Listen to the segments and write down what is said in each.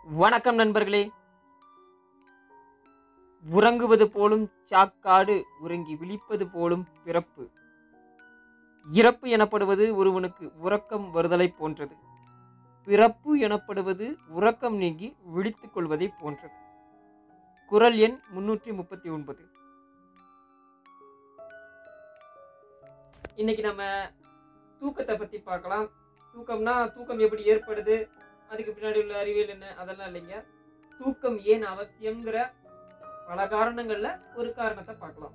வணக்கம் நண்பர்களே உறங்குவது போலும் சாக்காடு உறங்கி விழிப்பது போலும் பிறப்பு இறப்பு எனப்படுவது ஒருவனுக்கு உறக்கம் வருதலை போன்றது பிறப்பு எனப்படுவது உறக்கம் நீங்கி விழித்துக் கொள்வதை போன்றது குரல் எண் முன்னூற்றி முப்பத்தி ஒன்பது இன்னைக்கு நம்ம தூக்கத்தை பத்தி பார்க்கலாம் தூக்கம்னா தூக்கம் எப்படி ஏற்படுது அதுக்கு பின்னாடி உள்ள அறிவியல் என்ன அதெல்லாம் இல்லைங்க தூக்கம் ஏன் அவசியம்ங்கிற பல காரணங்கள்ல ஒரு காரணத்தை பார்க்கலாம்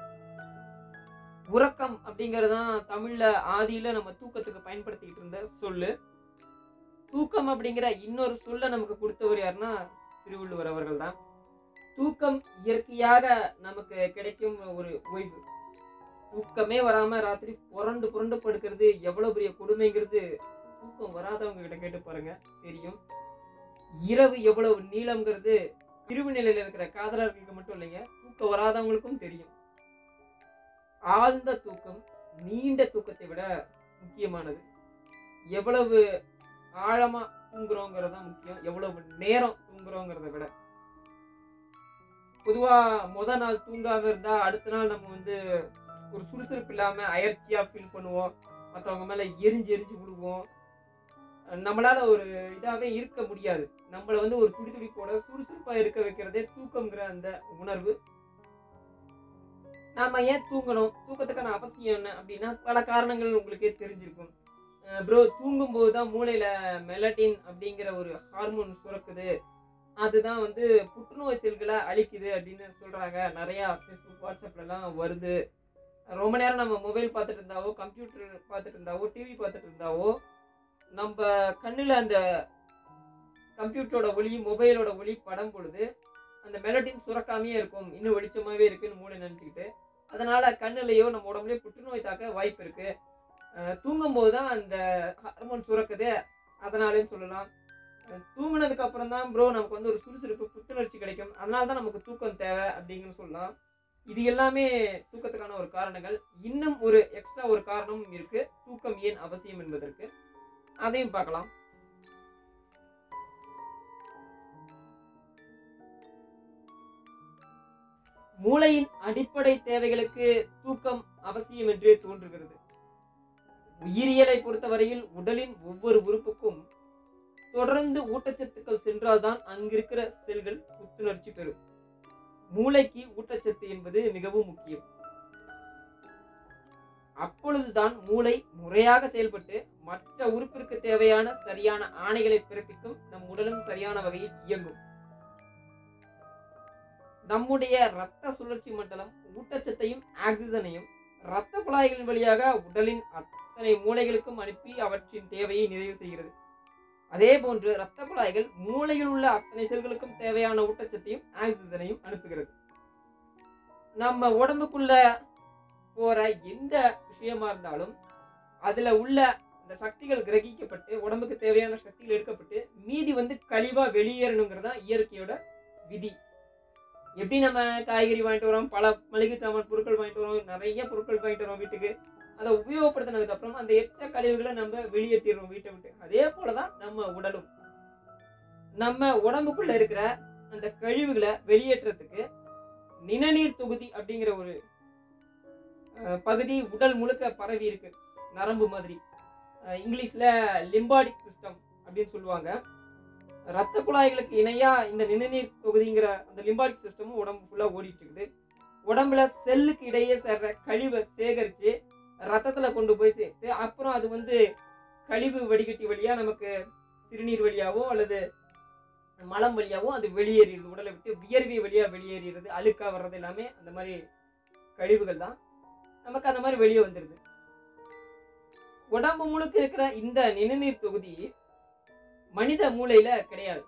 உறக்கம் அப்படிங்கறதுதான் தமிழ்ல ஆதியில நம்ம தூக்கத்துக்கு பயன்படுத்திக்கிட்டு இருந்த சொல்லு தூக்கம் அப்படிங்கிற இன்னொரு சொல்ல நமக்கு கொடுத்தவர் யாருன்னா திருவள்ளுவர் அவர்கள் தான் தூக்கம் இயற்கையாக நமக்கு கிடைக்கும் ஒரு ஓய்வு தூக்கமே வராம ராத்திரி புரண்டு புரண்டு படுக்கிறது எவ்வளவு பெரிய கொடுமைங்கிறது தூக்கம் வராதவங்க கிட்ட கேட்டு பாருங்க தெரியும் இரவு எவ்வளவு நீளம்ங்கிறது பிரிவு நிலையில இருக்கிற காதலர்களுக்கு மட்டும் இல்லைங்க தூக்கம் வராதவங்களுக்கும் தெரியும் ஆழ்ந்த தூக்கம் நீண்ட தூக்கத்தை விட முக்கியமானது எவ்வளவு ஆழமா தூங்குறோங்கிறது தான் முக்கியம் எவ்வளவு நேரம் தூங்குறோங்கிறத விட பொதுவா முத நாள் தூங்காம இருந்தா அடுத்த நாள் நம்ம வந்து ஒரு சுறுசுறுப்பு இல்லாம அயற்சியா ஃபீல் பண்ணுவோம் மற்றவங்க மேல எரிஞ்சு எரிஞ்சு விடுவோம் நம்மளால ஒரு இதாவே இருக்க முடியாது நம்மள வந்து ஒரு துடி துடிப்போட சுறுசுறுப்பா இருக்க வைக்கிறதே தூக்கம்ங்கிற அந்த உணர்வு நாம ஏன் தூங்கணும் தூக்கத்துக்கான அவசியம் என்ன அப்படின்னா பல காரணங்கள் உங்களுக்கே தெரிஞ்சிருக்கும் ப்ரோ தூங்கும் போது தான் மூளையில மெலட்டின் அப்படிங்கிற ஒரு ஹார்மோன் சுரக்குது அதுதான் வந்து புற்றுநோய் செல்களை அழிக்குது அப்படின்னு சொல்றாங்க நிறைய ஃபேஸ்புக் வாட்ஸ்அப்லலாம் வருது ரொம்ப நேரம் நம்ம மொபைல் பார்த்துட்டு இருந்தாவோ கம்ப்யூட்டர் பார்த்துட்டு இருந்தாவோ டிவி பார்த்துட்டு இருந்தாவோ நம்ம கண்ணில் அந்த கம்ப்யூட்டரோட ஒளி மொபைலோட ஒளி படம் பொழுது அந்த மெலட்டின் சுரக்காமையே இருக்கும் இன்னும் வெளிச்சமாகவே இருக்குன்னு மூளை நினச்சிக்கிட்டு அதனால கண்ணுலையோ நம்ம உடம்புலயோ புற்றுநோய் தாக்க வாய்ப்பு இருக்கு அஹ் தூங்கும்போது தான் அந்த ஹார்மோன் சுரக்குது அதனாலேன்னு சொல்லலாம் அஹ் தூங்குனதுக்கு அப்புறம் தான் ப்ரோ நமக்கு வந்து ஒரு சுறுசுறுப்பு புத்துணர்ச்சி கிடைக்கும் அதனால தான் நமக்கு தூக்கம் தேவை அப்படிங்கன்னு சொல்லலாம் இது எல்லாமே தூக்கத்துக்கான ஒரு காரணங்கள் இன்னும் ஒரு எக்ஸ்ட்ரா ஒரு காரணமும் இருக்கு தூக்கம் ஏன் அவசியம் என்பதற்கு அதையும் பார்க்கலாம் மூளையின் அடிப்படை தேவைகளுக்கு தூக்கம் அவசியம் என்றே தோன்றுகிறது உயிரியலை பொறுத்தவரையில் உடலின் ஒவ்வொரு உறுப்புக்கும் தொடர்ந்து ஊட்டச்சத்துக்கள் சென்றால்தான் அங்கிருக்கிற செல்கள் புத்துணர்ச்சி பெறும் மூளைக்கு ஊட்டச்சத்து என்பது மிகவும் முக்கியம் அப்பொழுதுதான் மூளை முறையாக செயல்பட்டு மற்ற உறுப்பிற்கு தேவையான சரியான ஆணைகளை பிறப்பிக்கும் நம் உடலும் சரியான வகையில் இயங்கும் நம்முடைய இரத்த சுழற்சி மண்டலம் ஊட்டச்சத்தையும் ஆக்சிஜனையும் இரத்த குழாய்களின் வழியாக உடலின் அத்தனை மூளைகளுக்கும் அனுப்பி அவற்றின் தேவையை நிறைவு செய்கிறது அதே போன்று இரத்த குழாய்கள் மூளையில் உள்ள அத்தனை செல்களுக்கும் தேவையான ஊட்டச்சத்தையும் ஆக்சிஜனையும் அனுப்புகிறது நம்ம உடம்புக்குள்ள போற எந்த விஷயமா இருந்தாலும் அதுல உள்ள இந்த சக்திகள் கிரகிக்கப்பட்டு உடம்புக்கு தேவையான சக்திகள் எடுக்கப்பட்டு மீதி வந்து கழிவா வெளியேறணுங்கிறது தான் இயற்கையோட விதி எப்படி நம்ம காய்கறி வாங்கிட்டு வரோம் பல மளிகை சாமான் பொருட்கள் வாங்கிட்டு வரோம் நிறைய பொருட்கள் வாங்கிட்டு வரோம் வீட்டுக்கு அதை உபயோகப்படுத்தினதுக்கு அப்புறம் அந்த எச்ச கழிவுகளை நம்ம வெளியேற்றிடுறோம் வீட்டை விட்டு அதே போலதான் நம்ம உடலும் நம்ம உடம்புக்குள்ள இருக்கிற அந்த கழிவுகளை வெளியேற்றத்துக்கு நிணநீர் தொகுதி அப்படிங்கிற ஒரு அஹ், பகுதி உடல் முழுக்க பரவி இருக்கு நரம்பு மாதிரி அஹ், இங்கிலீஷ்ல லிம்பாடிக் சிஸ்டம் அப்படின்னு சொல்லுவாங்க ரத்த குழாய்களுக்கு இணையா இந்த நிணநீர் தொகுதிங்கிற அந்த லிம்பாடிக் சிஸ்டமும் உடம்பு ஃபுல்லா ஓடிட்டு இருக்குது உடம்புல செல்லுக்கு இடையே சேர்ற கழிவை சேகரித்து ரத்தத்துல கொண்டு போய் சேர்த்து அப்புறம் அது வந்து கழிவு வடிகட்டி வழியா நமக்கு சிறுநீர் வழியாவோ அல்லது மலம் வழியாவோ அது வெளியேறிடுது உடலை விட்டு வியர்வை வழியா வெளியேறிடுது அழுக்கா வர்றது எல்லாமே அந்த மாதிரி கழிவுகள் தான் நமக்கு அந்த மாதிரி வெளியே வந்துடுது உடம்பு முழுக்க இருக்கிற இந்த நிணநீர் தொகுதி மனித மூளையில கிடையாது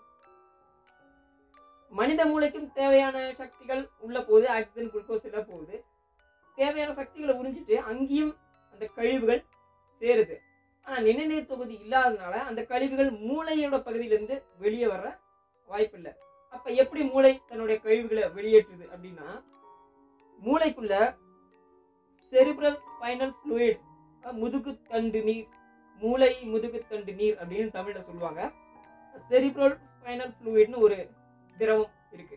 மனித மூளைக்கும் தேவையான சக்திகள் உள்ள போகுது ஆக்சிஜன் குளுக்கோஸ் எல்லாம் போகுது தேவையான சக்திகளை உறிஞ்சிட்டு அங்கேயும் அந்த கழிவுகள் சேருது ஆனா நிணநீர் தொகுதி இல்லாததுனால அந்த கழிவுகள் மூளையோட பகுதியிலிருந்து வெளியே வர வாய்ப்பு இல்லை அப்ப எப்படி மூளை தன்னுடைய கழிவுகளை வெளியேற்றுது அப்படின்னா மூளைக்குள்ள செரிப்ரல் ஸ்பைனல் ஃப்ளூயிட் முதுகு தண்டு நீர் மூளை முதுகு தண்டு நீர் அப்படின்னு தமிழ்ல சொல்லுவாங்க செரிப்ரல் ஸ்பைனல் ஃப்ளூயிட்னு ஒரு திரவம் இருக்கு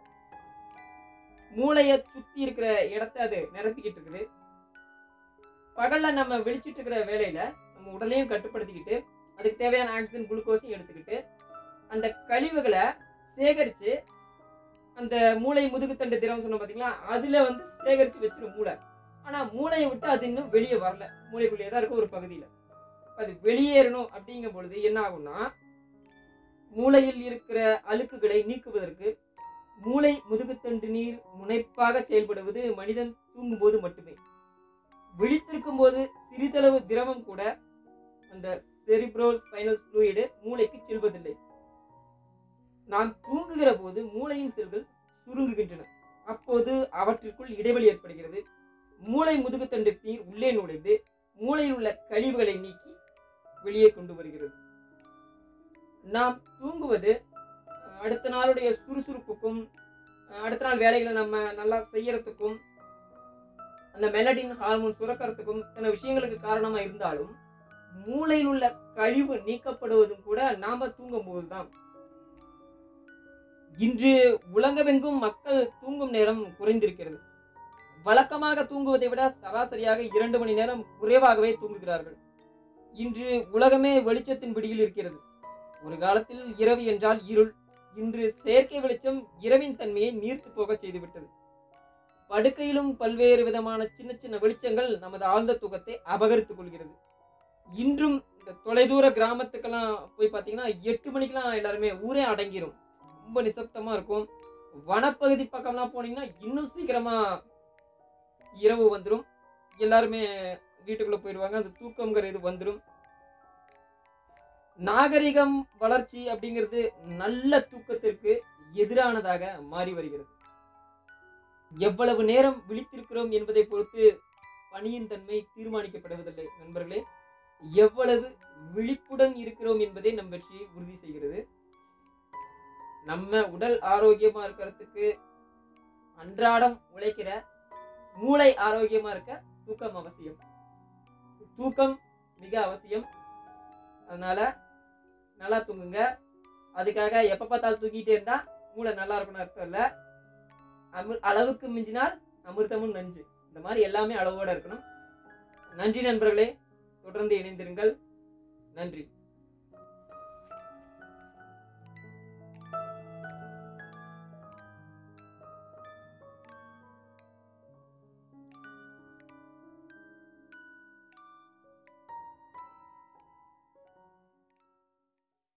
மூளையை சுத்தி இருக்கிற இடத்த அது நிரப்பிக்கிட்டு இருக்குது பகல்ல நம்ம விழிச்சிட்டு இருக்கிற வேலையில நம்ம உடலையும் கட்டுப்படுத்திக்கிட்டு அதுக்கு தேவையான ஆக்சிஜன் குளுக்கோஸையும் எடுத்துக்கிட்டு அந்த கழிவுகளை சேகரிச்சு அந்த மூளை முதுகுத்தண்டு திரவம் சொன்னோம் பாத்தீங்களா அதுல வந்து சேகரிச்சு வச்சிடும் மூளை ஆனா மூளையை விட்டு அது இன்னும் வெளியே வரல மூளைக்குள்ளேயே தான் இருக்கு ஒரு பகுதியில அது வெளியேறணும் அப்படிங்கும் பொழுது என்ன ஆகும்னா மூளையில் இருக்கிற அழுக்குகளை நீக்குவதற்கு மூளை முதுகுத்தண்டு நீர் முனைப்பாக செயல்படுவது மனிதன் தூங்கும்போது மட்டுமே விழித்திருக்கும் போது சிறிதளவு திரவம் கூட அந்த செரிப்ரோல் ஸ்பைனல் ஃப்ளூயிடு மூளைக்கு செல்வதில்லை நாம் தூங்குகிற போது மூளையின் செல்கள் சுருங்குகின்றன அப்போது அவற்றிற்குள் இடைவெளி ஏற்படுகிறது மூளை முதுகுத்தண்டு நீர் உள்ளே நுழைந்து மூளையில் உள்ள கழிவுகளை நீக்கி வெளியே கொண்டு வருகிறது நாம் தூங்குவது அஹ், அடுத்த நாளுடைய சுறுசுறுப்புக்கும் அஹ், அடுத்த நாள் வேலைகளை நம்ம நல்லா செய்யறதுக்கும் அந்த மெலடின் ஹார்மோன் சுரக்கிறதுக்கும் சில விஷயங்களுக்கு காரணமா இருந்தாலும் மூளையில் உள்ள கழிவு நீக்கப்படுவதும் கூட நாம தூங்கும் போதுதான் இன்று உலகமெங்கும் மக்கள் தூங்கும் நேரம் குறைந்திருக்கிறது வழக்கமாக தூங்குவதை விட சராசரியாக இரண்டு மணி நேரம் குறைவாகவே தூங்குகிறார்கள் இன்று உலகமே வெளிச்சத்தின் பிடியில் இருக்கிறது ஒரு காலத்தில் இரவு என்றால் இருள் இன்று செயற்கை வெளிச்சம் இரவின் தன்மையை நீர்த்து போக செய்துவிட்டது படுக்கையிலும் பல்வேறு விதமான சின்ன சின்ன வெளிச்சங்கள் நமது ஆழ்ந்த தூக்கத்தை அபகரித்துக் கொள்கிறது இன்றும் இந்த தொலைதூர கிராமத்துக்கெல்லாம் போய் பார்த்தீங்கன்னா எட்டு மணிக்கெல்லாம் எல்லாருமே ஊரே அடங்கிரும் ரொம்ப நிசப்தமா இருக்கும் வனப்பகுதி பக்கம்லாம் போனீங்கன்னா இன்னும் சீக்கிரமா இரவு வந்துடும் எல்லாருமே வீட்டுக்குள்ள போயிடுவாங்க அந்த தூக்கம்ங்கிற இது வந்துடும் நாகரிகம் வளர்ச்சி அப்படிங்கிறது நல்ல தூக்கத்திற்கு எதிரானதாக மாறி வருகிறது எவ்வளவு நேரம் விழித்திருக்கிறோம் என்பதை பொறுத்து பணியின் தன்மை தீர்மானிக்கப்படுவதில்லை நண்பர்களே எவ்வளவு விழிப்புடன் இருக்கிறோம் என்பதே நம் வெற்றியை உறுதி செய்கிறது நம்ம உடல் ஆரோக்கியமா இருக்கிறதுக்கு அன்றாடம் உழைக்கிற மூளை ஆரோக்கியமா இருக்க தூக்கம் அவசியம் தூக்கம் மிக அவசியம் அதனால நல்லா தூங்குங்க அதுக்காக எப்ப பார்த்தாலும் தூங்கிட்டே இருந்தா மூளை நல்லா இருக்கணும் அர்த்தம் இல்ல அமிர் அளவுக்கு மிஞ்சினால் அமிர்தமும் நஞ்சு இந்த மாதிரி எல்லாமே அளவோட இருக்கணும் நன்றி நண்பர்களே தொடர்ந்து இணைந்திருங்கள் நன்றி